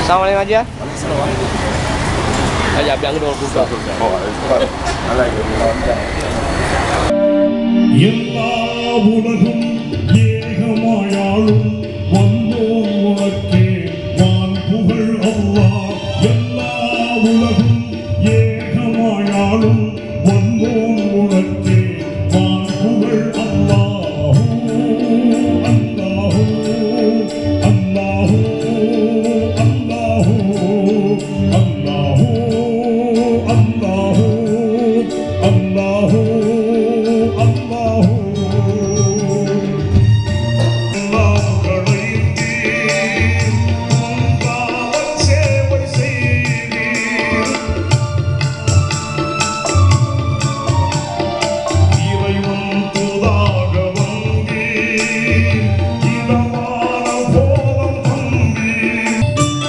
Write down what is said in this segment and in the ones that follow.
Assalamualaikum Haji. Haji ambil angin dulu buka. எல்லா உலகும் ஏகமாயாளும் வந்தோம் உனக்கே வான் புகழ் அல்லா எல்லா உலகும் ஏகமாயாளும் வந்தோம் உனக்கே வான் புகழ் அல்லாஹூ அல்லாஹூ அல்லாஹூ அல்லாஹூ அல்லாஹூ அல்லாஹூ அல்லாஹூ அல்லாஹூ சேவை செய்தீர் இறைவன் தூதாக வந்தீர் இதமான போதம் தந்தீர்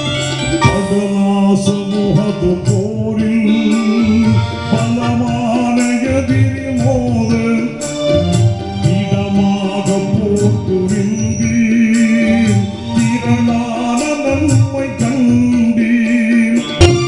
அகலாசமுகது போரில் பலமான எதிரி மோத இடமாக போட்டுரிந்தீர் திரளான நன்மை கண்டீர்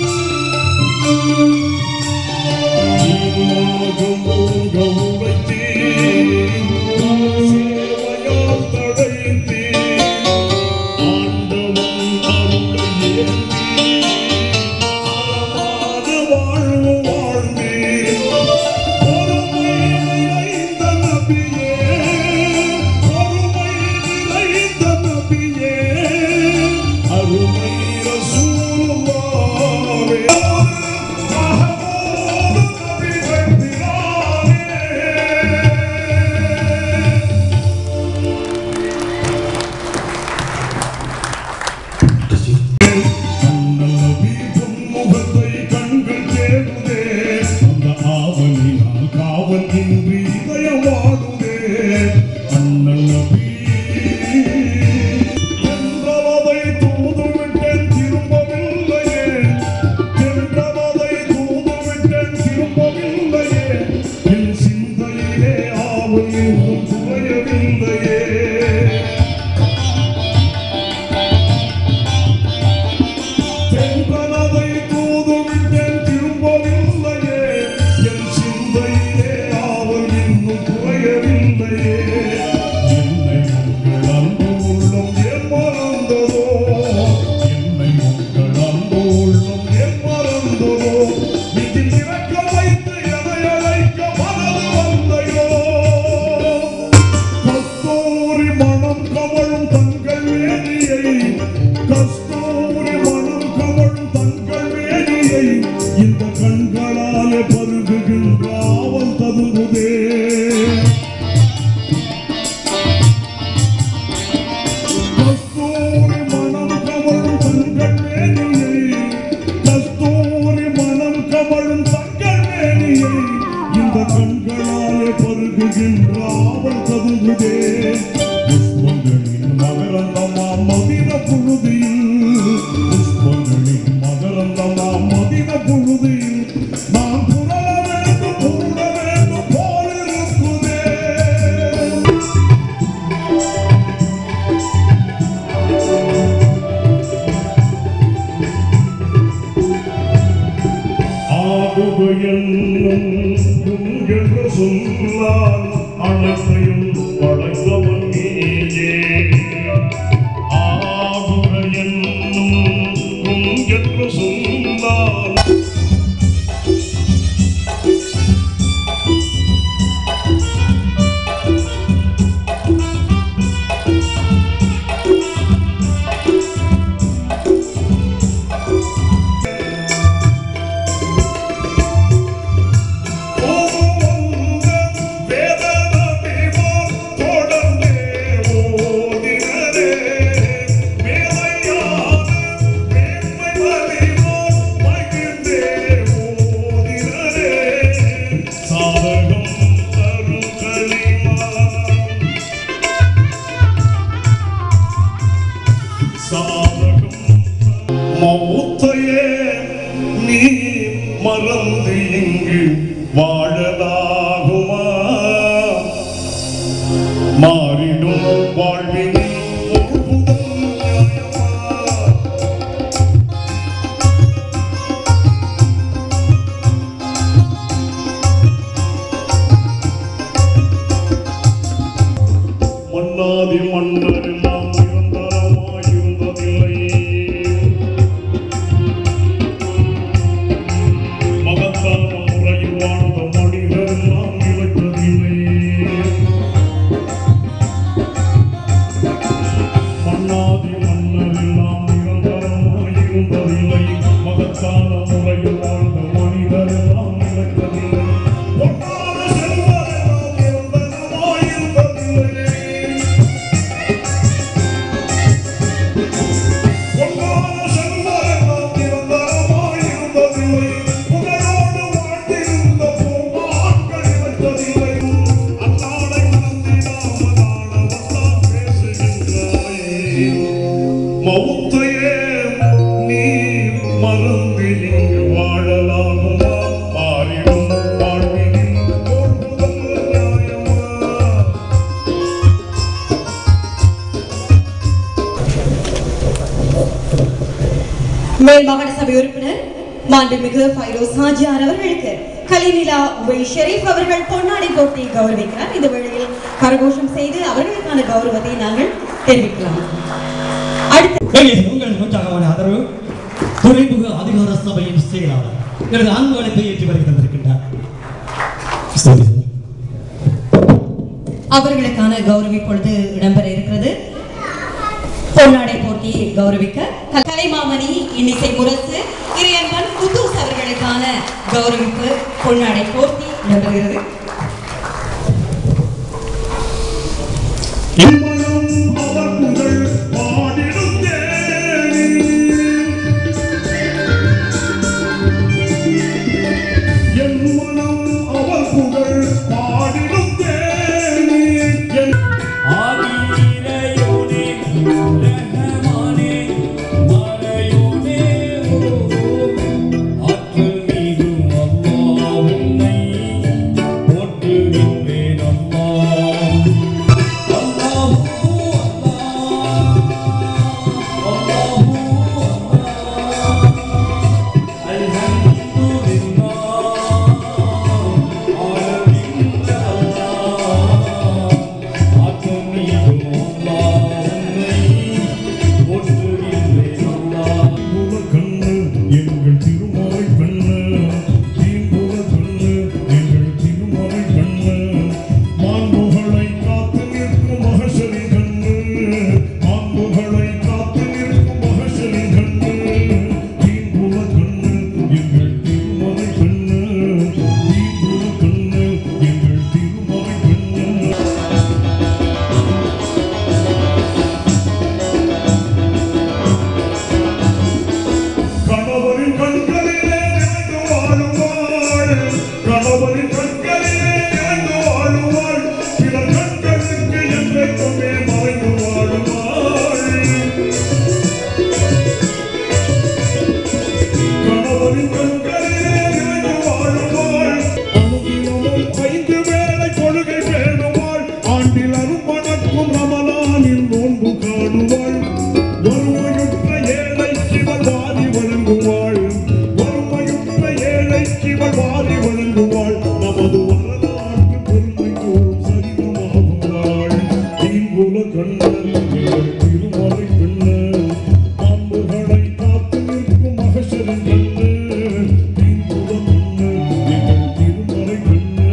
தீர்மாக மூழ்க உழைத்தீர் சேவையால் தடைத்தீர் ஆண்டவன் அருளை ஏந்தி அறமான வாழ்வு வாழ்ந்தீர் பொறுமை நிறைந்த நபியே பொறுமை நிறைந்த நபியே அருமை ரசூலுல்லாஹே மஹமூது நபிகள் பிரானே அண்ணல் வீசும் முகத்தை கண்கள் தேடுதே அந்த ஆவலினால் காவல் இன்றி இதயம் வாடுதே அண்ணல் என்றவதை தூதுவிட்டேன் திரும்பவில்லையே என்றவதை தூதுவிட்டேன் திரும்பவில்லையே என் சிந்தையிலே ஆவல் இன்னும் குறையவில்லையே தென்பனதை தூதுவிட்டேன் திரும்பவில்லையே என் சிந்தையிலே ஆவல் இன்னும் குறையவில்லையே என்னை உங்கள் அன்பு உள்ளம் ஏன் மறந்ததோ என்னை உங்கள் அன்பு உள்ளம் ஏன் மறந்ததோ இதில் இறக்க வைத்து எதை அழைக்க மனது வந்தையோ கஸ்தூரி மனம் கமழும் தங்கள் வேணியை கஸ்தூரி மனம் கமழும் தங்கள் வேணியை இந்த கண்களாலே பருகுகின்ற ஆவல் ததுங்குதே கஸ்தூரி மனம் கமழும் தங்கள் வேணியை கஸ்தூரி மனம் கமழும் தங்கள் வேணியை இந்த கண்களாலே பருகுகின்ற ஆவல் ததுங்குதே புஷ்பங்களின் மகரந்தமா மதின புழுதியில் புஷ்பங்களின் மகரந்தமா மதின புழுதியில் நான் புரள வேண்டும் புரள வேண்டும் போலிருக்குதே ஆகுகையென்னும் என்று சொல்லால் அனைத்தையும் படைத்தவன் நீயே ஆகுகையென்னும் என்று சொல்லால் மௌத்தையே நீ மறந்து இங்கு வாழலாகுமா மாறிடும் வாழ்வின் முழுதும் நியாயமா? மன்னாதி மன்னரெல்லாம் நிரந்தரமாயிருந்ததில்லை மகத்தான முறையில் வாழ்ந்த மனிதரெல்லாம் நிலைத்ததில்லை மன்னாதி மன்னரெல்லாம் நிரந்தரமாயிருந்ததில்லை மகத்தான முறையில் வாழ்ந்த மனிதரெல்லாம் நிலைத்ததில்லை பொன்னான செல்வரெல்லாம் நிரந்தரமாயிருந்ததில்லை பொன்னான செல்வரெல்லாம் நிரந்தரமாயிருந்ததில்லை புகழோடு வாழ்ந்திருந்த பூமான்கள் நிலைத்ததில்லை அந்நாளை மறந்திடாமல் ஆள வந்தால் பேசுகின்றாயே மௌத்தையே நீ மறந்து இங்கு வாழலாகுமா மாறிடும் வாழ்வினில் தோல்வுதல் நியாயமா மேல் மாகாண சபை உறுப்பினர் மாண்புமிகு ஃபைரோஸ் ஹாஜியார் அவர்களுக்கு கலிநிலா உபை ஷெரீப் அவர்கள் பொன்னாடை போட்டி கௌரவிக்கிறார் இந்த வேளையில் கரகோஷம் செய்து அவர்களுக்கான கௌரவத்தை நாங்கள் தெரிவிக்கலாம் அடுத்து வெளியே உங்கள் உற்சாகமான ஆதரவு துறைமுக அதிகார சபையின் செயலாளர் எனது அன்பு அழைப்பை ஏற்றி வருகை தந்திருக்கின்றார் சரி அவர்களுக்கான கௌரவி பொழுது இடம்பெற இருக்கிறது பொன்னாடை போட்டி கௌரவிக்க க- கலைமாமணி இன்னிசை முரசு இறையன்பன் குத்தூஸ் அவர்களுக்கான கௌரவிப்பு பொன்னாடை போட்டி இடம்பெறுகிறது இம்மனம் அவர் புகழ் பாடிடும் தேனி. என் மனம் அவர் புகழ் பாடிடும் தேனி. என் ஆதிரையோனே ரஹமானே மறையோனே ஆற்றல் மீது அல்லாஹ் உன்னை போற்றுகின்றேன் அல்லாஹ் அல்லாஹ் அல்லாஹ் கண்ணு எங்கள் திருமறை கண்ணு தீம்புல கண்ணு எங்கள் திருமறை கண்ணு மாண்புகளை காத்து நிற்கும் மகசரி கண்ணு மாண்புகளை காத்து நிற்கும் மகசரி கண்ணு தீம்புல கண்ணு எங்கள் திருமறை கண்ணு தீம்புல கண்ணு எங்கள் திருமறை கண்ணு கணவரின் கண்களிலே நிறைந்து வாழுவாள் கணவரின் கண்களிலே நிறைந்து வாழுவாள் பிறர் கண்களுக்கு என்றைக்குமே மறைந்து வாழுவாள் கணவரின் கண்களிலே நிறைந்து வாழுவாள் அனுதினமும் ஐந்து வேளை கொள்கை பேணுவாள் ஆண்டில் அருமணக்கும் ரமலானில் நோன்பு காணுவாள் வறுமையுற்ற ஏழைக்கு இவள் வாரி வழங்குவாள் வறுமையுற்ற ஏழைக்கு இவள் வாரி வழங்குவாள் நமது வரலாற்று பெருமை கூறும் சரிதமாகுவாள் தீங்குல கண்ணல் எங்கள் திருமலை பெண்ணு அம்புகளை காத்து நிற்கும் மகசரின் கண்ணு தீங்குல கண்ணு எங்கள் திருமலை பெண்ணு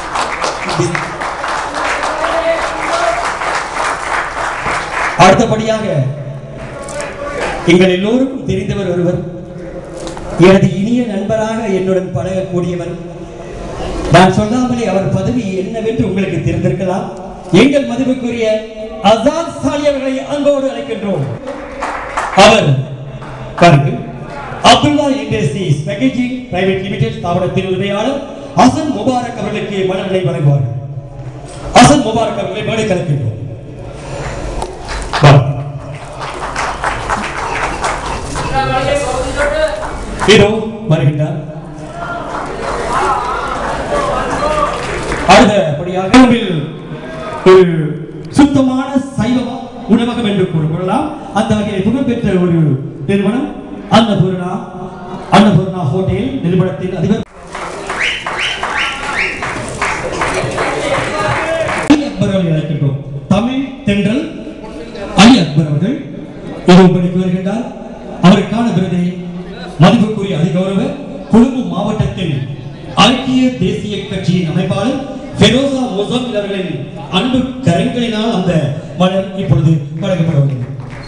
அடுத்தபடியாக எங்கள் எல்லோருக்கும் தெரிந்தவர் ஒருவர் எனது இனிய நண்பராக என்னுடன் பழகக்கூடியவர் நான் சொல்லாமலே அவர் பதவி என்னவென்று உங்களுக்கு தெரிந்திருக்கலாம் எங்கள் மதிப்புக்குரிய அசாத் சாலி அவர்களை அன்போடு அழைக்கின்றோம் அவர் பாருங்கள் Abdullah industries packaging private limited ஸ்தாபனத்தின் உரிமையாளர் ஹசன் முபாரக் அவர்களுக்கு மலர்களை வழங்குவார்கள் ஹசன் முபாரக் அவர்களை மேடை கலக்கின்றோம் வாருங்கள். இதோ வருகின்றார் அடுத்தபடியாக உணவில் ஒரு சுத்தமான சைவ உணவகம் என்று கூறலாம் அந்த வகையில் புகழ்பெற்ற ஒரு நிறுவனம் அன்னபூர்ணா அன்னபூர்ணா ஹோட்டல் நிறுவனத்தின் அதிபர் அக்பர் அவர்களை அழைக்கின்றோம் தமிழ் தென்றல் அலி அக்பர் அவர்கள் இது உங்களுக்கு வருகின்றார் அவருக்கான விருதை மதிப்புக்குரிய அதிகௌரவ கொழும்பு மாவட்டத்தின் ஐக்கிய தேசிய கட்சியின் அமைப்பாளர் ஃபெரோசா மொசாமில் அவர்களின் அன்பு கரங்களினால் அந்த மலர் இப்பொழுது வழங்கப்பட உள்ளது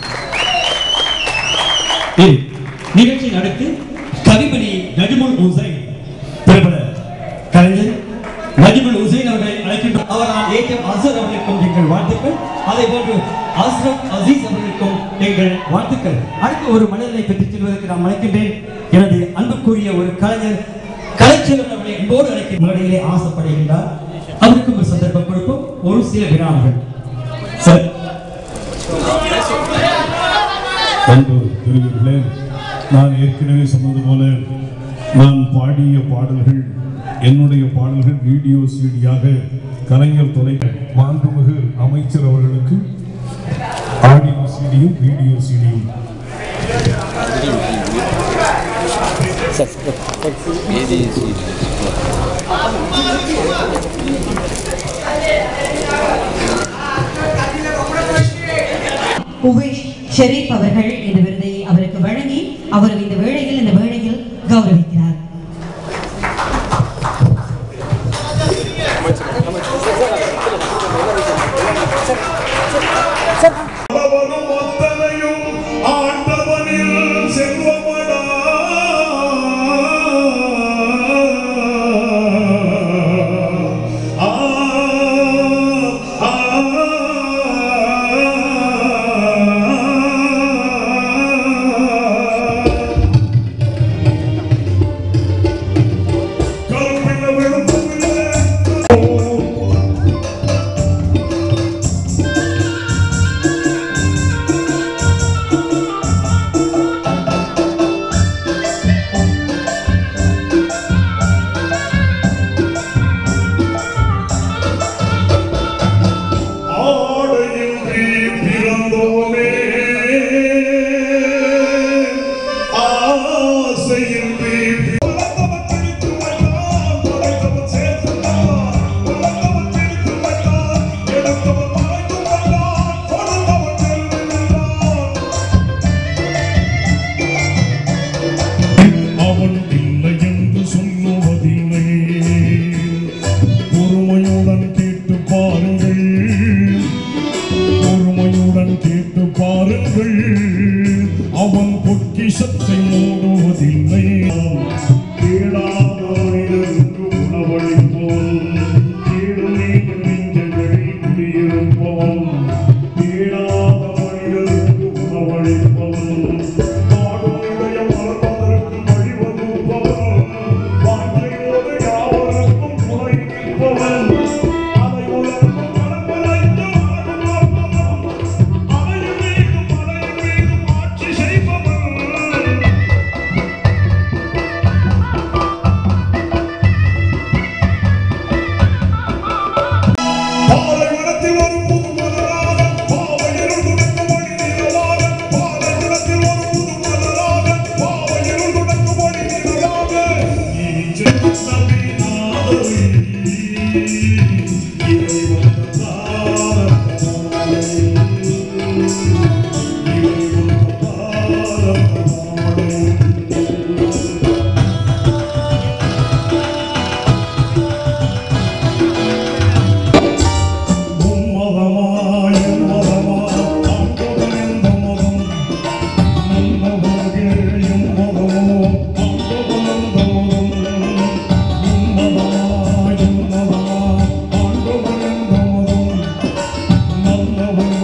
இரு, நிகழ்ச்சி நடத்தி கவிமணி நஜ்முல் ஹுசைன் பிரபல கலைஞர் நஜ்முல் ஹுசைன் அவர்களை அழைக்கின்றோம் அவரால் ஏற்றம் அசர் அவர்களுக்கும் எங்கள் வாழ்த்துக்கள் அதே போன்று அஸ்ரப் அசீஸ் அவர்களுக்கும் எங்கள் வாழ்த்துக்கள் அடுத்து ஒரு மனிதனை பெற்றுச் செல்வதற்கு நான் அழைக்கின்றேன் எனது அன்புக்குரிய ஒரு கலைஞர் கலைச்செல்வன் அவர்களை என்போடு அழைக்கும் மேடையிலே ஆசைப்படுகின்றார் அவருக்கும் ஒரு சந்தர்ப்பம் கொடுப்போம் ஒரு சில வினாடிகள் சார் அன்பு பெரியவர்களே நான் ஏற்கனவே சொன்னது போல நான் பாடிய பாடல்கள் என்னுடைய பாடல்கள் வீடியோ சீடியாக கலைஞர் தொலை மாண்புமிகு அமைச்சர் அவர்களுக்கு ஆடியோ சீடியும் வீடியோ சீடியும் உவேஷ் ஷெரீப் அவர்கள் இந்த விருதை அவருக்கு வழங்கி அவர் இந்த வேளையில் இந்த வேளையில் கௌரவிக்கிறார் அளவரும் அத்தனையும் ஆண்டவனில் செல்வமடா ஆ, ஆ, கருப்பின வெளுப்புமில்லை. ஆடையின்றி பிறந்தோமே ஆசையின்றி உலகவன் பிடித்து வைத்தான், படைத்தவன் சேர்த்துள்ளான். உலகவன் பிடித்து வைத்தான், எடுத்தவன் மறைத்து வைத்தான், கொடுத்தவன் செல்லுகின்றான். அவன் இல்லை என்று சொல்லுவதில்லை பொறுமையுடன் கேட்டு பாருங்கள் பொறுமையுடன் கேட்டு பாருங்கள் அவன் பொக்கிஷத்தை மூடுவதில்லை கேளாத மனிதருக்கு உணவளிப்போம் கேடும் நெஞ்சங்களில் குடியிருப்போம் கேளாத மனிதருக்கு உணவளிப்போம் நாடுடைய மலர்வதற்கு வழிவகுப்பவன் வாழ்க்கையோடு யாவருக்கும் துணை நிற்பவன் அதை உலகம் கடற்படைத்து ஆடுபவன் அலையும் மீதும் மலையும் மீதும் ஆட்சி செய்பவன் பாலைவனத்தில் ஒரு புது மலராக பாவையில் துடைக்கும் ஒளி நிலவாக பாலைவனத்தில் ஒரு புது மலராக பாவையில் துடைக்கும் ஒளி நிலவாக ஈச்சல் நபிநாதரி இறைவன் தாரகமானே இறைவன் தாரகமானே உம்மதமாய் உம்மதமா ஆண்டவனின் மதம் நல்லவர்கள் எம்மதமோ ஆண்டவனின் மதம் உம்மதமாய் உம்மதமா ஆண்டவனின் மதம் நல்லவர்கள்